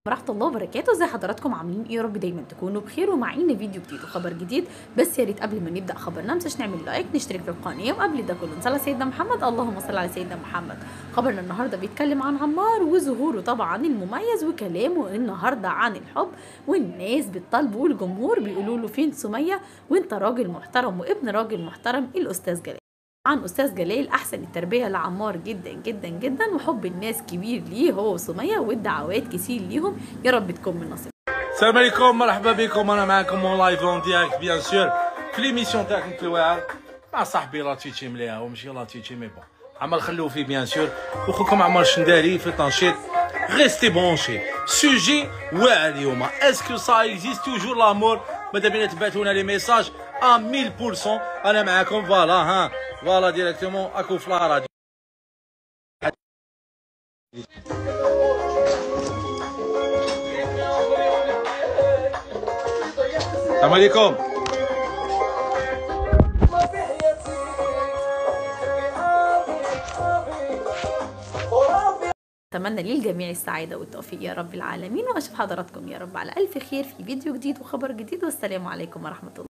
ورحمة الله وبركاته ازي حضراتكم عاملين ايه يا رب دايما تكونوا بخير ومعانا فيديو جديد وخبر جديد بس يا ريت قبل ما نبدا خبرنا متنساش نعمل لايك نشترك في القناه وقبل ده كله نصلي على سيدنا محمد اللهم صل على سيدنا محمد خبرنا النهارده بيتكلم عن عمار وظهوره طبعا المميز وكلامه النهارده عن الحب والناس بتطالبه والجمهور بيقولوا له فين سميه وانت راجل محترم وابن راجل محترم الاستاذ جلال عن استاذ جلال احسن التربيه لعمار جدا جدا جدا وحب الناس كبير ليه هو وسميه والدعوات كتير ليهم يا رب تكون من نصيب السلام عليكم مرحبا بكم انا معكم اون لايف اون ديريكت بيان سور في ليميسيون تاعكم في الواعر مع صاحبي لاتيتشي مليح ومشي لاتيتشي مي بون عمر خلوه فيه بيان سور واخوكم عمر الشنداري في تنشيط ريستي بونشي سوجي واعر اليوم اسكو سا اكزيست توجور لامور ماذا بينا تبعثوا لنا لي ميساج ا 1000% انا معكم فوالا ها فوالا ديريكتومون اكو في لا راديو السلام عليكم اتمنى للجميع السعاده والتوفيق يا رب العالمين واشوف حضراتكم يا رب على الف خير في فيديو جديد وخبر جديد والسلام عليكم ورحمه الله